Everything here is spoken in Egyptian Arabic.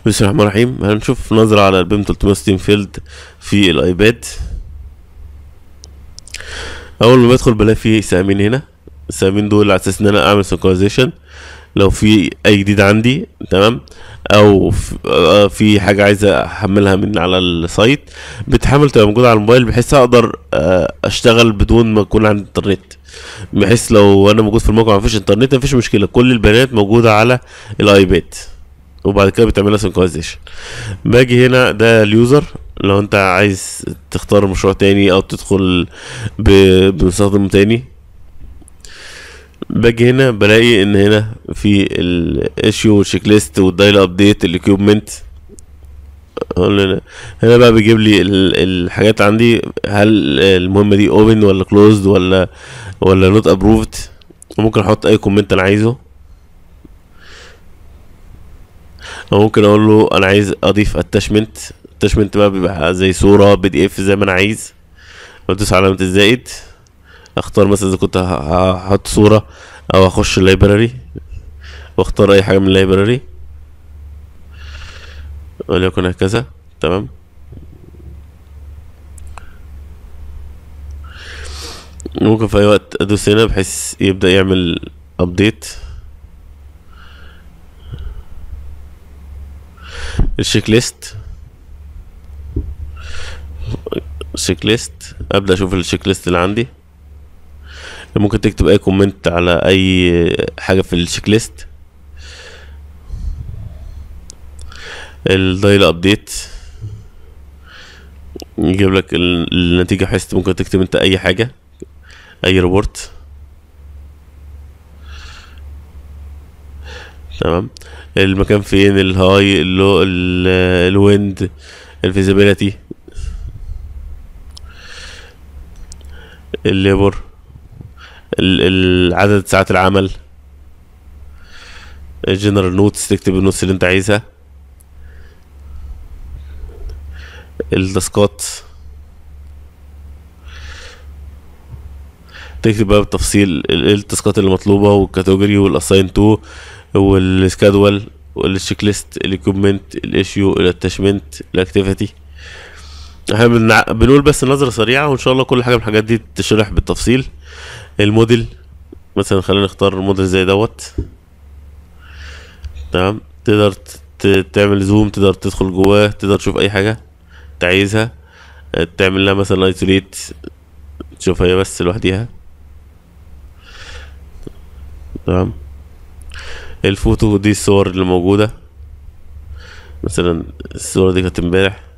بسم الله الرحمن الرحيم هنشوف نظرة على البيم 360 فيلد في الايباد اول ما بدخل بلاقي فيه سهمين هنا السهمين دول على اساس ان انا اعمل سنكرايزيشن لو في اي جديد عندي تمام او في- آه، في حاجه عايزه احملها من على السايت بتحمل تبقى موجوده على الموبايل بحيث اقدر آه، اشتغل بدون ما يكون عندي انترنت بحيث لو انا موجود في الموقع مفيش انترنت مفيش مشكله كل البيانات موجوده على الايباد وبعد كده بتعملها سنكرايزيشن باجي هنا ده اليوزر لو انت عايز تختار مشروع تاني او تدخل ب- بمستخدم تاني باجي هنا بلاقي ان هنا في الايشيو والشيك ليست والدايل ابديت الاكيوبمنت هنا هنا بقى بيجيب لي ال- الحاجات عندي هل المهمه دي اوبن ولا كلوزد ولا ولا نوت ابروفد وممكن احط اي كومنت انا عايزه او ممكن اقول له انا عايز اضيف اتاشمنت اتاشمنت بقى بيبقى زي صوره بي دي اف زي ما انا عايز بدوس على علامه الزائد اختار مثلا اذا كنت ه- هحط صوره او اخش اللايبراري واختار اي حاجه من اللايبراري وليكن هكذا تمام ممكن في اي وقت ادوس هنا بحيث يبدا يعمل ابديت الشيك ليست الشيك ليست ابدا اشوف الشيك ليست اللي عندي ممكن تكتب اي كومنت على اي حاجه في الشيك ليست الدايل ابديت يجيب لك ال- النتيجه بحيث ممكن تكتب انت اي حاجه اي ريبورت تمام المكان فين الهاي اللو ال- الويند الفيزيبيليتي الليبر ال- ال- عدد ساعات العمل الجنرال نوتس تكتب النوتس اللي انت عايزها التاسكات تكتب بقى بالتفصيل ال- ايه التاسكات اللي مطلوبه والكاتيجوري والاساين تو والسكادول والتشيك ليست الاكوبمنت الايشيو الاتاشمنت الاكتيفيتي احنا بنع- بنقول بس نظرة سريعة وان شاء الله كل حاجة من الحاجات دي تشرح بالتفصيل الموديل مثلا خلينا نختار موديل زي دوت تمام تقدر ت- ت- تعمل زوم تقدر تدخل جواه تقدر تشوف اي حاجة انت عايزها اه، تعمل لها مثلا ايزوليت تشوفها هي بس لوحديها تمام الفوتو دي الصور اللي موجودة مثلا الصورة دي كانت امبارح